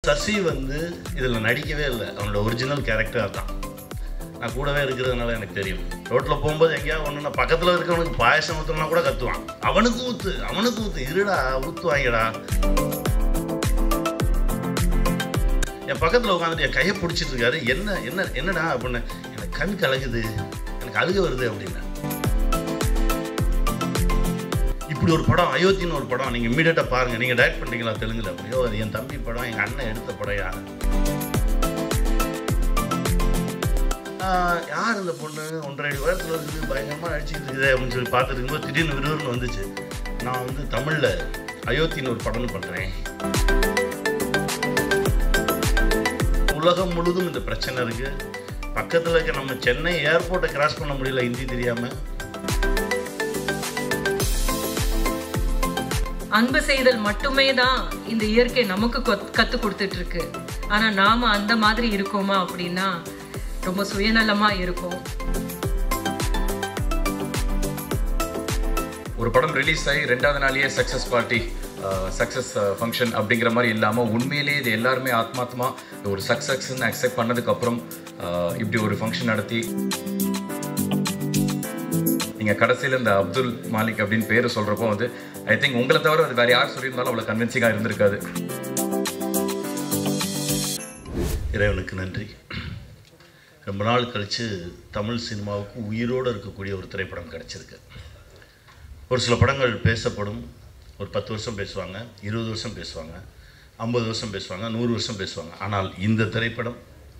சசி வந்து இதில் நடிக்கவே இல்லை அவனோட ஒரிஜினல் கேரக்டர் தான் நான் கூடவே இருக்கிறதுனால எனக்கு தெரியும் ரோட்டில் போகும்போது எங்கேயாவது ஒன்று நான் பக்கத்தில் இருக்கிறவனுக்கு பாயசம் ஊற்றுனா கூட கத்துவான் அவனுக்கு ஊற்று அவனுக்கு ஊற்று இருடா ஊற்றுவாங்கடா என் பக்கத்தில் உட்காந்துட்டு என் கையை பிடிச்சிட்டு இருக்காரு என்ன என்ன என்னடா அப்படின்னு எனக்கு கண் கலகுது எனக்கு அழுக வருது அப்படின்னு இப்படி ஒரு படம் அயோத்தின்னு ஒரு படம் நீங்கள் இம்மீடியட்டாக பாருங்கள் நீங்கள் டைரக்ட் பண்ணுறீங்களா தெலுங்குல அப்படியோ அது என் தம்பி படம் எங்கள் அண்ணன் எடுத்த படையா ஆஹ், யார் இந்த பொண்ணு ஒன்றரை அடி உயரத்தில் இருக்குது பயங்கரமாக நடிச்சிட்டு இருக்குது அப்படின்னு சொல்லி பார்த்துட்டு இருக்கும்போது திடீர்னு விறுவிறுன்னு வந்துச்சு நான் வந்து தமிழில் அயோத்தின்னு ஒரு படம் பண்ணுறேன் உலகம் முழுதும் இந்த பிரச்சனை இருக்குது பக்கத்தில் இருக்க நம்ம சென்னை ஏர்போர்ட்டை கிராஸ் பண்ண முடியல ஹிந்தி தெரியாமல் அன்பு செய்தல் மட்டுமே தான் இந்த இயற்கை நமக்கு கொத்- கத்து கொடுத்துட்டு இருக்கு ஆனா நாம அந்த மாதிரி இருக்கோமா அப்படின்னா ரொம்ப சுயநலமா இருக்கும் ஒரு படம் ரிலீஸ் ஆகி ரெண்டாவது நாளையே சக்ஸஸ் பார்ட்டி சக்ஸஸ் ஃபங்க்ஷன் அப்படிங்கிற மாதிரி இல்லாமல் உண்மையிலேயே இது எல்லாருமே ஆத்மாத்மா இது ஒரு சக்ஸஸ்ன்னு அக்செப்ட் பண்ணதுக்கப்புறம் இப்படி ஒரு ஃபங்க்ஷன் நடத்தி நீங்கள் கடைசியில் இந்த அப்துல் மாலிக் அப்படின்னு பேர் சொல்கிறப்போ வந்து ஐ திங்க் உங்களை தவிர அது வேறு யார் சொல்லியிருந்தாலும் அவ்வளோ கன்வின்சிங்காக இருந்திருக்காது இறைவனுக்கு நன்றி ரொம்ப நாள் கழித்து தமிழ் சினிமாவுக்கு உயிரோடு இருக்கக்கூடிய ஒரு திரைப்படம் கிடச்சிருக்கு ஒரு சில படங்கள் பேசப்படும் ஒரு பத்து வருஷம் பேசுவாங்க இருபது வருஷம் பேசுவாங்க ஐம்பது வருஷம் பேசுவாங்க நூறு வருஷம் பேசுவாங்க ஆனால் இந்த திரைப்படம்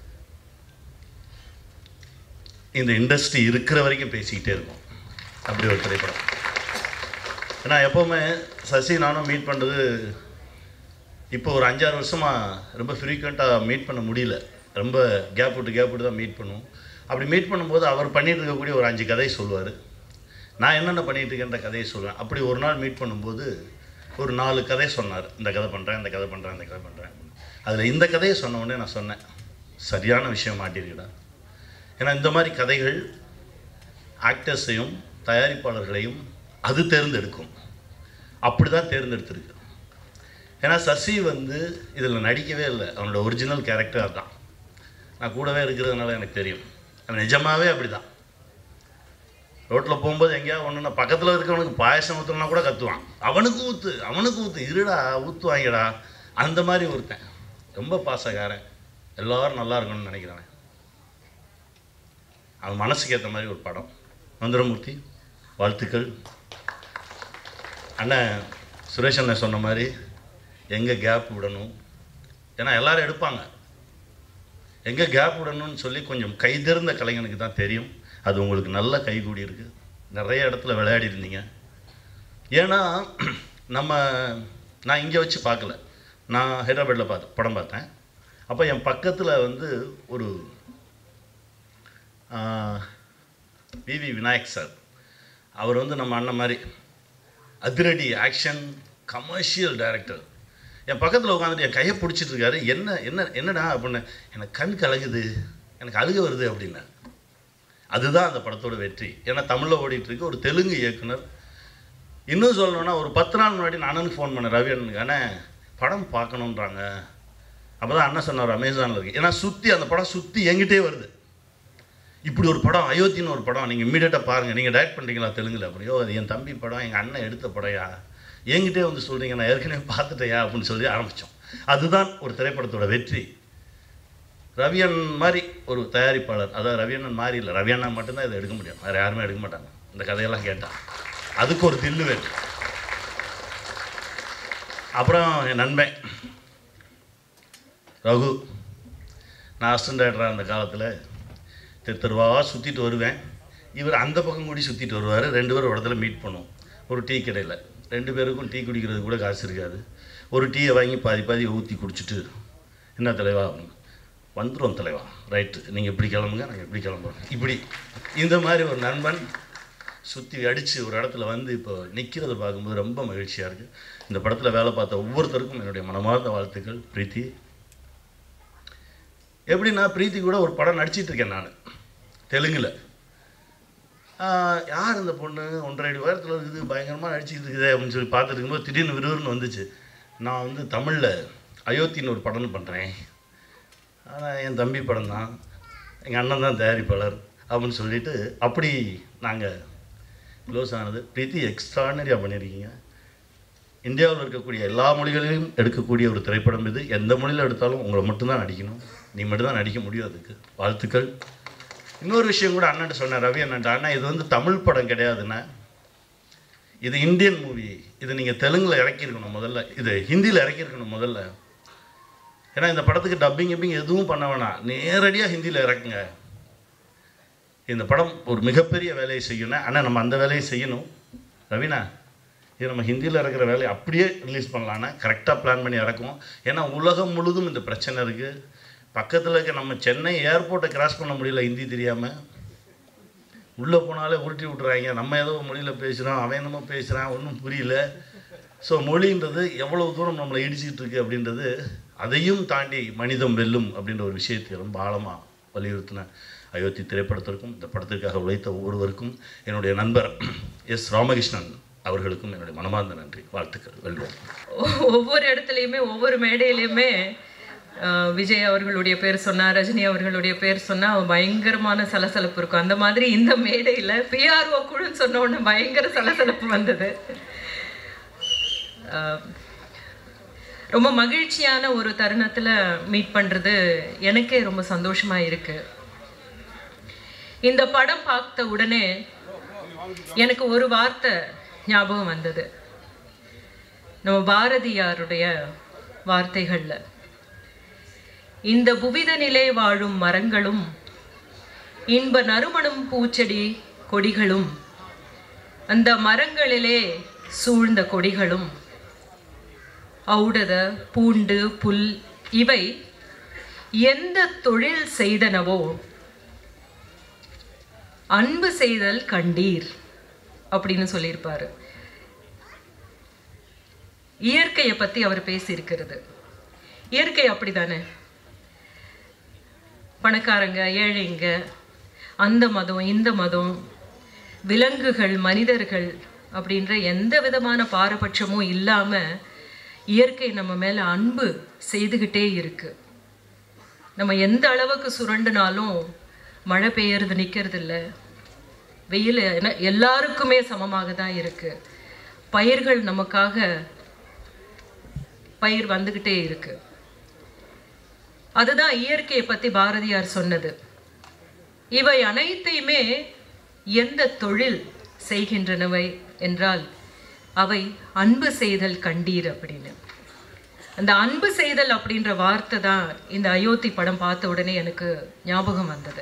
இந்த இண்டஸ்ட்ரி இருக்கிற வரைக்கும் பேசிக்கிட்டே இருக்கும் அப்படி ஒரு திரைப்படம் ஏன்னா எப்போவுமே சசி நானும் மீட் பண்ணுறது இப்போ ஒரு அஞ்சாறு வருஷமாக ரொம்ப ஃப்ரீக்வெண்ட்டாக மீட் பண்ண முடியல ரொம்ப கேப் விட்டு கேப் விட்டு தான் மீட் பண்ணுவோம் அப்படி மீட் பண்ணும்போது அவர் பண்ணிட்டு இருக்கக்கூடிய ஒரு அஞ்சு கதை சொல்லுவார் நான் என்னென்ன பண்ணிட்டு இருக்கேன்ற கதையை சொல்லுவேன் அப்படி ஒரு நாள் மீட் பண்ணும்போது ஒரு நாலு கதை சொன்னார் இந்த கதை பண்ணுறேன் இந்த கதை பண்ணுறேன் இந்த கதை பண்ணுறேன் அதில் இந்த கதையை சொன்ன உடனே நான் சொன்னேன் சரியான விஷயம் மாட்டிருக்கடா ஏன்னா இந்த மாதிரி கதைகள் ஆக்டர்ஸையும் தயாரிப்பாளர்களையும் அது தேர்ந்தெடுக்கும் அப்படி தான் தேர்ந்தெடுத்திருக்கு ஏன்னா சசி வந்து இதில் நடிக்கவே இல்லை அவனோட ஒரிஜினல் கேரக்டர் தான் நான் கூடவே இருக்கிறதுனால எனக்கு தெரியும் அவன் நிஜமாவே அப்படி தான் ரோட்டில் போகும்போது எங்கேயாவது ஒன்று நான் பக்கத்தில் இருக்கிறவனுக்கு பாயசம் ஊற்றுனா கூட கத்துவான் அவனுக்கு ஊற்று அவனுக்கு ஊற்று இருடா ஊற்றுவாங்கடா அந்த மாதிரி ஒருத்தன் ரொம்ப பாசக்காரன் எல்லாரும் நல்லா இருக்கணும்னு நினைக்கிறவன் அவன் மனசுக்கு ஏற்ற மாதிரி ஒரு படம் மந்திரமூர்த்தி வாழ்த்துக்கள் அண்ணன் சுரேஷ் அண்ணன் சொன்ன மாதிரி எங்கே கேப் விடணும் ஏன்னா எல்லாரும் எடுப்பாங்க எங்கே கேப் விடணும்னு சொல்லி கொஞ்சம் கைதெறிந்த கலைஞனுக்கு தான் தெரியும் அது உங்களுக்கு நல்ல கைகூடி இருக்கு நிறைய இடத்துல விளையாடி இருந்தீங்க ஏன்னா நம்ம நான் இங்கே வச்சு பார்க்கல நான் ஹைதராபாத்தில் பார்த்து படம் பார்த்தேன் அப்போ என் பக்கத்தில் வந்து ஒரு விவி விநாயக் சார் அவர் வந்து நம்ம அண்ணன் மாதிரி அதிரடி ஆக்ஷன் கமர்ஷியல் டைரக்டர் என் பக்கத்தில் உட்காந்துட்டு என் கையை பிடிச்சிட்டு இருக்காரு என்ன என்ன என்னடா அப்படின்னு எனக்கு கண் கலகுது எனக்கு அழுக வருது அப்படின்னு அதுதான் அந்த படத்தோட வெற்றி ஏன்னா தமிழில் ஓடிட்டு இருக்கு ஒரு தெலுங்கு இயக்குனர் இன்னும் சொல்லணும்னா ஒரு பத்து நாள் முன்னாடி நான் அண்ணனுக்கு ஃபோன் பண்ணேன் ரவி அண்ணனுக்கு அண்ணே படம் பார்க்கணுன்றாங்க அப்போ தான் அண்ணன் சொன்னார் அமேசானில் இருக்கு ஏன்னா சுற்றி அந்த படம் சுற்றி எங்கிட்டே வருது இப்படி ஒரு படம் அயோத்தின்னு ஒரு படம் நீங்கள் இம்மீடியட்டாக பாருங்கள் நீங்கள் டைரக்ட் பண்ணுறீங்களா தெலுங்குல அப்படியோ அது என் தம்பி படம் எங்கள் அண்ணன் எடுத்த படையா என்கிட்டே வந்து சொல்கிறீங்க நான் ஏற்கனவே பார்த்துட்டேயா அப்படின்னு சொல்லி ஆரம்பித்தோம் அதுதான் ஒரு திரைப்படத்தோட வெற்றி ரவியண்ணன் மாதிரி ஒரு தயாரிப்பாளர் அதாவது ரவியண்ணன் மாதிரி இல்லை ரவியண்ணன் மட்டும்தான் இதை எடுக்க முடியும் வேறு யாருமே எடுக்க மாட்டாங்க இந்த கதையெல்லாம் கேட்டால் அதுக்கு ஒரு தில்லு வேணும் அப்புறம் என் நண்பன் ரகு நான் அசிஸ்டன்ட் டைரக்டராக அந்த காலத்தில் தெரு தெருவாக சுற்றிட்டு வருவேன் இவர் அந்த பக்கம் கூடி சுற்றிட்டு வருவார் ரெண்டு பேரும் ஒரு இடத்துல மீட் பண்ணுவோம் ஒரு டீ கடையில் ரெண்டு பேருக்கும் டீ குடிக்கிறது கூட காசு இருக்காது ஒரு டீயை வாங்கி பாதி பாதி ஊற்றி குடிச்சிட்டு என்ன தலைவா அப்படின்னு வந்துடும் தலைவா ரைட்டு நீங்கள் இப்படி கிளம்புங்க நாங்கள் இப்படி கிளம்புறோம் இப்படி இந்த மாதிரி ஒரு நண்பன் சுற்றி அடித்து ஒரு இடத்துல வந்து இப்போ நிற்கிறத பார்க்கும்போது ரொம்ப மகிழ்ச்சியாக இருக்குது இந்த படத்தில் வேலை பார்த்த ஒவ்வொருத்தருக்கும் என்னுடைய மனமார்ந்த வாழ்த்துக்கள் பிரீத்தி எப்படின்னா பிரீத்தி கூட ஒரு படம் நடிச்சிட்டு இருக்கேன் நான் தெலுங்கில் யார் இந்த பொண்ணு ஒன்றரை அடி உயரத்தில் இருக்குது பயங்கரமாக நடிச்சிட்டு இருக்குது அப்படின்னு சொல்லி பார்த்துட்டு இருக்கும்போது திடீர்னு விறுவிறுன்னு வந்துச்சு நான் வந்து தமிழில் அயோத்தின்னு ஒரு படம் பண்ணுறேன் ஆனால் என் தம்பி படம் தான் எங்கள் அண்ணன் தான் தயாரிப்பாளர் அப்படின்னு சொல்லிட்டு அப்படி நாங்கள் க்ளோஸ் ஆனது பிரீத்தி எக்ஸ்ட்ரானரியாக பண்ணியிருக்கீங்க இந்தியாவில் இருக்கக்கூடிய எல்லா மொழிகளிலும் எடுக்கக்கூடிய ஒரு திரைப்படம் இது எந்த மொழியில் எடுத்தாலும் உங்களை மட்டும்தான் நடிக்கணும் நீ மட்டும்தான் நடிக்க முடியும் அதுக்கு வாழ்த்துக்கள் இன்னொரு விஷயம் கூட அண்ணன் சொன்னார் ரவி அண்ணன் அண்ணா இது வந்து தமிழ் படம் கிடையாதுண்ணா இது இந்தியன் மூவி இது நீங்கள் தெலுங்கில் இறக்கியிருக்கணும் முதல்ல இது ஹிந்தியில் இறக்கியிருக்கணும் முதல்ல ஏன்னா இந்த படத்துக்கு டப்பிங் கிப்பிங் எதுவும் பண்ண வேணாம் நேரடியாக ஹிந்தியில் இறக்குங்க இந்த படம் ஒரு மிகப்பெரிய வேலையை செய்யணும் ஆனால் நம்ம அந்த வேலையை செய்யணும் ரவினா இது நம்ம ஹிந்தியில் இருக்கிற வேலையை அப்படியே ரிலீஸ் பண்ணலான்னா கரெக்டாக பிளான் பண்ணி இறக்குவோம் ஏன்னா உலகம் முழுதும் இந்த பிரச்சனை இருக்குது பக்கத்தில் இருக்க நம்ம சென்னை ஏர்போர்ட்டை கிராஸ் பண்ண முடியல ஹிந்தி தெரியாமல் உள்ளே போனாலே உருட்டி விட்றாங்க நம்ம ஏதோ மொழியில் பேசுகிறோம் அவன் என்னமோ பேசுகிறான் ஒன்றும் புரியல ஸோ மொழின்றது எவ்வளவு தூரம் நம்மளை இடிச்சிட்டு இருக்கு அப்படின்றது அதையும் தாண்டி மனிதம் வெல்லும் அப்படின்ற ஒரு விஷயத்தை ரொம்ப ஆழமாக வலியுறுத்தின அயோத்தி திரைப்படத்திற்கும் இந்த படத்திற்காக உழைத்த ஒவ்வொருவருக்கும் என்னுடைய நண்பர் எஸ் ராமகிருஷ்ணன் அவர்களுக்கும் என்னுடைய மனமார்ந்த நன்றி வாழ்த்துக்கள் வெல்வோம் ஒவ்வொரு இடத்துலையுமே ஒவ்வொரு மேடையிலையுமே ஆஹ், விஜய் அவர்களுடைய பேர் சொன்னா ரஜினி அவர்களுடைய பேர் சொன்னா பயங்கரமான சலசலப்பு இருக்கும் அந்த மாதிரி இந்த மேடையில் பிஆர்ஓ குழுன்னு சொன்ன உடனே பயங்கர சலசலப்பு வந்தது ஆஹ், ரொம்ப மகிழ்ச்சியான ஒரு தருணத்தில் மீட் பண்ணுறது எனக்கே ரொம்ப சந்தோஷமாக இருக்கு இந்த படம் பார்த்த உடனே எனக்கு ஒரு வார்த்தை ஞாபகம் வந்தது நம்ம பாரதியாருடைய வார்த்தைகள்ல இந்த புவிதனிலே வாழும் மரங்களும் இன்ப நறுமணம் பூச்செடி கொடிகளும் அந்த மரங்களிலே சூழ்ந்த கொடிகளும் ஔடத பூண்டு புல் இவை எந்த தொழில் செய்தனவோ அன்பு செய்தல் கண்டீர் அப்படின்னு சொல்லியிருப்பாரு இயற்கையை பத்தி அவர் பேசியிருக்கிறது இயற்கை அப்படிதானே பணக்காரங்க ஏழைங்க அந்த மதம் இந்த மதம் விலங்குகள் மனிதர்கள் அப்படின்ற எந்த விதமான பாரபட்சமும் இல்லாம இயற்கை நம்ம மேல அன்பு செய்துகிட்டே இருக்கு நம்ம எந்த அளவுக்கு சுரண்டுனாலும் மழை பெய்யறது நிக்கிறது இல்ல வெயில் என- எல்லாருக்குமே சமமாக தான் இருக்கு பயிர்கள் நமக்காக பயிர் வந்துகிட்டே இருக்கு அதுதான் இயற்கையை பத்தி பாரதியார் சொன்னது இவை அனைத்தையுமே எந்த தொழில் செய்கின்றனவை என்றால் அவை அன்பு செய்தல் கண்டீர் அப்படின்னு அந்த அன்பு செய்தல் அப்படின்ற வார்த்தை தான் இந்த அயோத்தி படம் பார்த்த உடனே எனக்கு ஞாபகம் வந்தது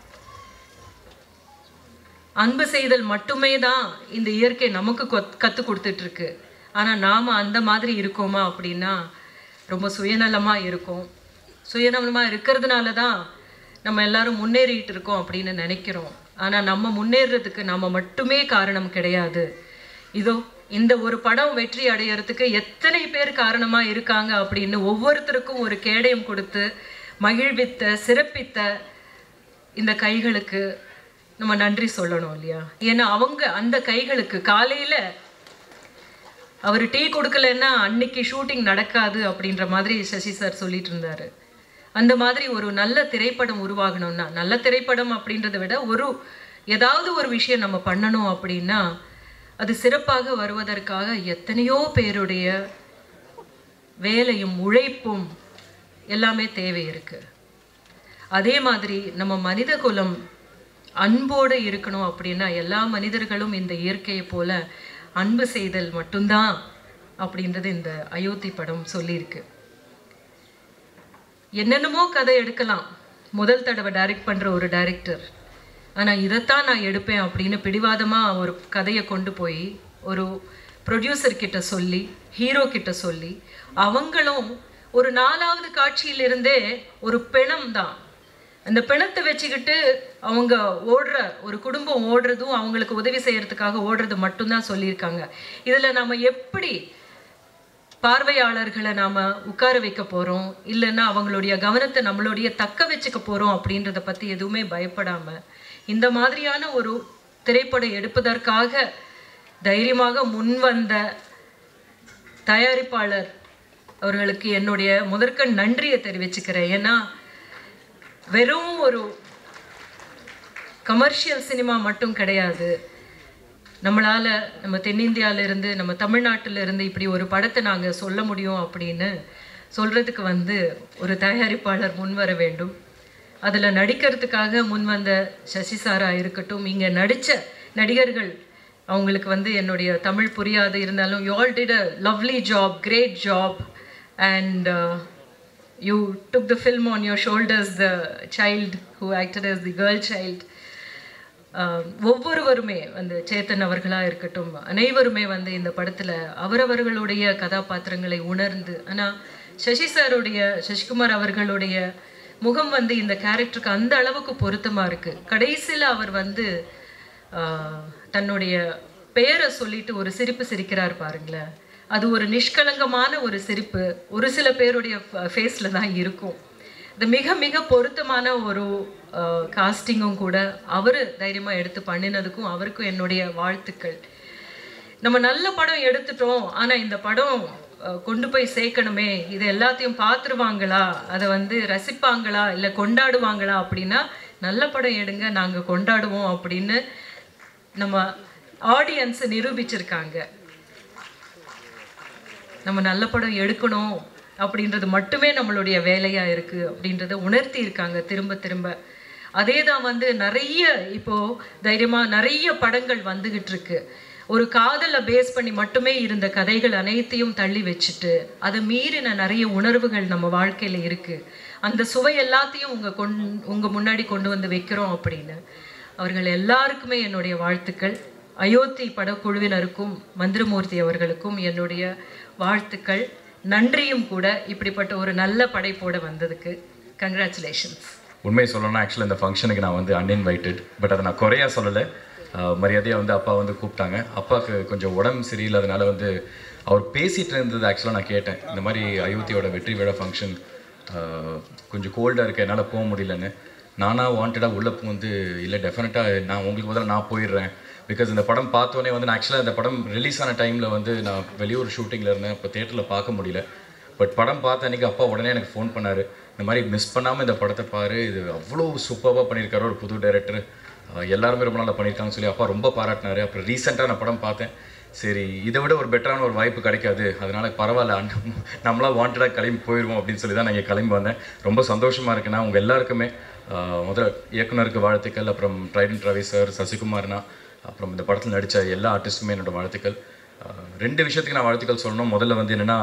அன்பு செய்தல் மட்டுமே தான் இந்த இயற்கை நமக்கு கொத்- கத்துக் கொடுத்துட்டு இருக்கு ஆனா நாம அந்த மாதிரி இருக்கோமா அப்படின்னா ரொம்ப சுயநலமா இருக்கோம் சுயநலமா இருக்கிறதுனால தான் நம்ம எல்லாரும் முன்னேறிட்டு இருக்கோம் அப்படின்னு நினைக்கிறோம் ஆனா நம்ம முன்னேறதுக்கு நாம மட்டுமே காரணம் கிடையாது இதோ இந்த ஒரு படம் வெற்றி அடையறதுக்கு எத்தனை பேர் காரணமா இருக்காங்க அப்படின்னு ஒவ்வொருத்தருக்கும் ஒரு கேடயம் கொடுத்து மகிழ்வித்த சிறப்பித்த இந்த கைகளுக்கு நம்ம நன்றி சொல்லணும் இல்லையா ஏன்னா அவங்க அந்த கைகளுக்கு காலையில அவர் டீ கொடுக்கலன்னா அன்னைக்கு ஷூட்டிங் நடக்காது அப்படின்ற மாதிரி சசி சார் சொல்லிட்டு இருந்தாரு அந்த மாதிரி ஒரு நல்ல திரைப்படம் உருவாகணும்னா நல்ல திரைப்படம் அப்படின்றத விட ஒரு ஏதாவது ஒரு விஷயம் நம்ம பண்ணணும் அப்படின்னா அது சிறப்பாக வருவதற்காக எத்தனையோ பேருடைய வேலையும் உழைப்பும் எல்லாமே தேவை இருக்கு அதே மாதிரி நம்ம மனித குலம் அன்போடு இருக்கணும் அப்படின்னா எல்லா மனிதர்களும் இந்த இயற்கையை போல அன்பு செய்தல் மட்டும்தான் அப்படின்றது இந்த அயோத்தி படம் சொல்லியிருக்கு என்னென்னமோ கதை எடுக்கலாம் முதல் தடவை டைரக்ட் பண்ற ஒரு டைரக்டர் ஆனா இதைத்தான் நான் எடுப்பேன் அப்படின்னு பிடிவாதமா ஒரு கதையை கொண்டு போய் ஒரு ப்ரொடியூசர் கிட்ட சொல்லி ஹீரோ கிட்ட சொல்லி அவங்களும் ஒரு நாலாவது காட்சியிலிருந்தே ஒரு பிணம் தான் அந்த பிணத்தை வச்சுக்கிட்டு அவங்க ஓடுற ஒரு குடும்பம் ஓடுறதும் அவங்களுக்கு உதவி செய்யறதுக்காக ஓடுறது மட்டும்தான் சொல்லியிருக்காங்க இதுல நம்ம எப்படி பார்வையாளர்களை நாம உட்கார வைக்க போறோம் இல்லைன்னா அவங்களுடைய கவனத்தை நம்மளுடைய தக்க வச்சுக்க போறோம் அப்படின்றத பத்தி எதுவுமே பயப்படாம இந்த மாதிரியான ஒரு திரைப்படம் எடுப்பதற்காக தைரியமாக முன்வந்த தயாரிப்பாளர் அவர்களுக்கு என்னுடைய முதற்கண் நன்றியை தெரிவிச்சுக்கிறேன் ஏன்னா வெறும் ஒரு கமர்ஷியல் சினிமா மட்டும் கிடையாது நம்மளால் நம்ம தென்னிந்தியால இருந்து நம்ம தமிழ்நாட்டுல இருந்து இப்படி ஒரு படத்தை நாங்கள் சொல்ல முடியும் அப்படின்னு சொல்கிறதுக்கு வந்து ஒரு தயாரிப்பாளர் முன் வர வேண்டும் அதில் நடிக்கிறதுக்காக முன் வந்த சசி சாரா இருக்கட்டும் இங்கே நடித்த நடிகர்கள் அவங்களுக்கு வந்து என்னுடைய தமிழ் புரியாது இருந்தாலும் you all did a lovely job great job and you took the film on your shoulders, the child who acted as the girl child. Ah ஒவ்வொருவருமே வந்து சேத்தன் அவர்களாக இருக்கட்டும் அனைவருமே வந்து இந்த படத்தில் அவரவர்களுடைய கதாபாத்திரங்களை உணர்ந்து ஆனால் சசி சாருடைய சசிகுமார் அவர்களுடைய முகம் வந்து இந்த கேரக்டருக்கு அந்த அளவுக்கு பொருத்தமாக இருக்குது கடைசியில் அவர் வந்து ஆஹ் தன்னுடைய பெயரை சொல்லிட்டு ஒரு சிரிப்பு சிரிக்கிறார் பாருங்களேன் அது ஒரு நிஷ்கலங்கமான ஒரு சிரிப்பு ஒரு சில பேருடைய ஃபேஸில் தான் இருக்கும் இது மிக மிக பொருத்தமான ஒரு காஸ்டிங்கும் கூட அவர் தைரியமாக எடுத்து பண்ணினதுக்கும் அவருக்கும் என்னுடைய வாழ்த்துக்கள் நம்ம நல்ல படம் எடுத்துட்டோம் ஆனால் இந்த படம் அஹ், கொண்டு போய் சேர்க்கணுமே இது எல்லாத்தையும் பார்த்துருவாங்களா அதை வந்து ரசிப்பாங்களா இல்லை கொண்டாடுவாங்களா அப்படின்னா நல்ல படம் எடுங்க நாங்கள் கொண்டாடுவோம் அப்படின்னு நம்ம ஆடியன்ஸை நிரூபிச்சிருக்காங்க நம்ம நல்ல படம் எடுக்கணும் அப்படின்றது மட்டுமே நம்மளுடைய வேலையா இருக்கு அப்படின்றத உணர்த்தி இருக்காங்க திரும்ப திரும்ப அதே தான் வந்து நிறைய இப்போ தைரியமா நிறைய படங்கள் வந்துகிட்டு இருக்கு ஒரு காதலை பேஸ் பண்ணி மட்டுமே இருந்த கதைகள் அனைத்தையும் தள்ளி வச்சுட்டு அதை மீறின நிறைய உணர்வுகள் நம்ம வாழ்க்கையில இருக்கு அந்த சுவை எல்லாத்தையும் உங்க கொண் உங்க முன்னாடி கொண்டு வந்து வைக்கிறோம் அப்படின்னு அவர்கள் எல்லாருக்குமே என்னுடைய வாழ்த்துக்கள் அயோத்தி படக்குழுவினருக்கும் மந்திரமூர்த்தி அவர்களுக்கும் என்னுடைய வாழ்த்துக்கள் நன்றியும் கூட இப்படிப்பட்ட ஒரு நல்ல படைப்போட வந்ததுக்கு கங்க்ராச்சுலேஷன்ஸ் உண்மையை சொல்லணும்னா ஆக்சுவலாக இந்த ஃபங்க்ஷனுக்கு நான் வந்து அன்இன்வைட்டட் பட் அதை நான் குறையா சொல்லலை மரியாதையாக வந்து அப்பா வந்து கூப்பிட்டாங்க அப்பாவுக்கு கொஞ்சம் உடம்பு சரியில்லாதனால வந்து அவர் பேசிகிட்டு இருந்தது ஆக்சுவலாக நான் கேட்டேன் இந்த மாதிரி அயோத்தியோட வெற்றி விழா ஃபங்க்ஷன் கொஞ்சம் கோல்டாக இருக்கு என்னால் போக முடியலன்னு நானாக வாண்டடாக உள்ளே வந்து இல்லை டெஃபினட்டாக நான் உங்களுக்கு முதல்ல நான் போயிடுறேன் பிகாஸ் இந்த படம் பார்த்தோன்னே வந்து நான் ஆக்சுவலாக இந்த படம் ரிலீஸ் ஆன டைமில் வந்து நான் வெளியூர் ஷூட்டிங்கில் இருந்தேன் இப்போ தேட்டரில் பார்க்க முடியல பட் படம் பார்த்த அன்றைக்கி அப்பா உடனே எனக்கு ஃபோன் பண்ணார் இந்த மாதிரி மிஸ் பண்ணாமல் இந்த படத்தை பாரு இது அவ்வளோ சூப்பராக பண்ணியிருக்காரு ஒரு புது டைரக்டர் எல்லாருமே ரொம்ப நல்லா பண்ணியிருக்காங்கன்னு சொல்லி அப்பா ரொம்ப பாராட்டினாரு அப்புறம் ரீசெண்டாக நான் படம் பார்த்தேன் சரி இதை விட ஒரு பெட்டரான ஒரு வாய்ப்பு கிடைக்காது அதனால பரவாயில்ல அண்ணன் நம்மளா வாண்டடாக கிளம்பி போயிடுவோம் அப்படின்னு சொல்லி தான் நான் இங்கே கிளம்பி வந்தேன் ரொம்ப சந்தோஷமாக இருக்குண்ணா உங்கள் எல்லாருக்குமே ஆஹ், முதல்ல இயக்குனருக்கு வாழ்த்துக்கள் அப்புறம் ட்ரைடன் ரவி சார் சசிகுமார்னா அப்புறம் இந்த படத்தில் நடித்த எல்லா ஆர்டிஸ்ட்டுமே என்னோட வாழ்த்துக்கள் ஆஹ், ரெண்டு விஷயத்துக்கு நான் வாழ்த்துக்கள் சொல்லணும் முதல்ல வந்து என்னென்னா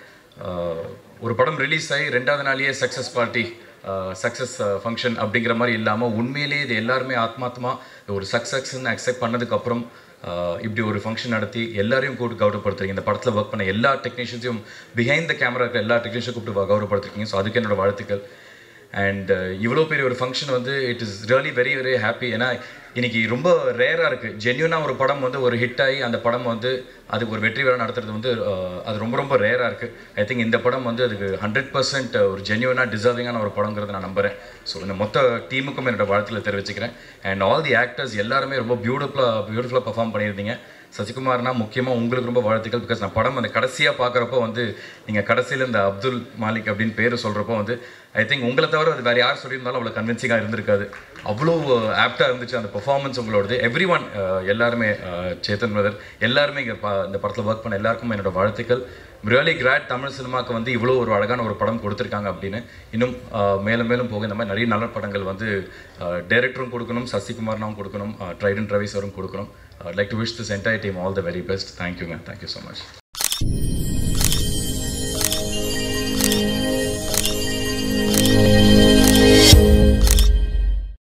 ஒரு படம் ரிலீஸ் ஆகி ரெண்டாவது நாளையே சக்ஸஸ் பார்ட்டி சக்ஸஸ் ஃபங்க்ஷன் அப்படிங்கிற மாதிரி இல்லாமல் உண்மையிலேயே இது எல்லாருமே ஆத்மார்த்தமாக ஒரு சக்ஸஸ்ன்னு அக்செப்ட் பண்ணதுக்கப்புறம் இப்படி ஒரு ஃபங்க்ஷன் நடத்தி எல்லாரையும் கூப்பிட்டு கௌரவப்படுத்துறீங்க இந்த படத்தில் ஒர்க் பண்ண எல்லா டெக்னீஷியன்ஸையும் பிஹைண்ட் த கேமரா இருக்கிற எல்லா டெக்னீஷியன் கூப்பிட்டு கௌரவப்படுத்துறீங்க ஸோ அதுக்கு என்னோட வாழ்த்துக்கள் அண்ட் இவ்வளோ பெரிய ஒரு ஃபங்க்ஷன் வந்து it is really very very happy ஏன்னா இன்னைக்கு ரொம்ப ரேராக இருக்குது ஜென்யூனாக ஒரு படம் வந்து ஒரு ஹிட் ஆகி அந்த படம் வந்து அதுக்கு ஒரு வெற்றி விழா நடத்துறது வந்து அஹ், அது ரொம்ப ரொம்ப ரேராக இருக்குது ஐ திங்க் இந்த படம் வந்து அதுக்கு ஹண்ட்ரட் பர்சன்ட் ஒரு ஜென்யூனாக டிசர்விங்கான ஒரு படங்கிறத நான் நம்புறேன் ஸோ இந்த மொத்த டீமுக்கும் என்னோட வாழ்த்துல தெரிவிச்சுக்கிறேன் அண்ட் ஆல் தி ஆக்டர்ஸ் எல்லாருமே ரொம்ப பியூட்டிஃபுல்லாக பியூட்டிஃபுல்லாக பர்ஃபார்ம் பண்ணியிருந்தீங்க சசிகுமார்னா முக்கியமாக உங்களுக்கு ரொம்ப வாழ்த்துக்கள் பிகாஸ் நான் படம் அந்த கடைசியாக பார்க்குறப்போ வந்து நீங்கள் கடைசியில் இந்த அப்துல் மாலிக் அப்படின்னு பேர் சொல்கிறப்போ வந்து ஐ திங்க் உங்களை தவிர அது வேறு யார் சொல்லியிருந்தாலும் அவ்வளோ கன்வின்சிங்காக இருந்திருக்காது அவ்வளோ ஆப்டாக இருந்துச்சு அந்த பெர்ஃபார்மன்ஸ் உங்களோடது எவ்ரி ஒன் எல்லாருமே அஹ், சேத்தன் பிரதர் எல்லாருமே இங்கே இந்த படத்தில் ஒர்க் பண்ண எல்லாருக்கும் என்னோட வாழ்த்துக்கள் ரியலி கிராட் தமிழ் சினிமாவுக்கு வந்து இவ்வளோ ஒரு அழகான ஒரு படம் கொடுத்துருக்காங்க அப்படின்னு இன்னும் அஹ், மேலும் மேலும் போக இந்த மாதிரி நிறைய நல்ல படங்கள் வந்து டைரக்டரும் கொடுக்கணும் சசிகுமார்னாவும் கொடுக்கணும் ட்ரைடன் ரவி சாரும் கொடுக்கணும் like to wish this entire team all the very best thank you ma'am thank you so much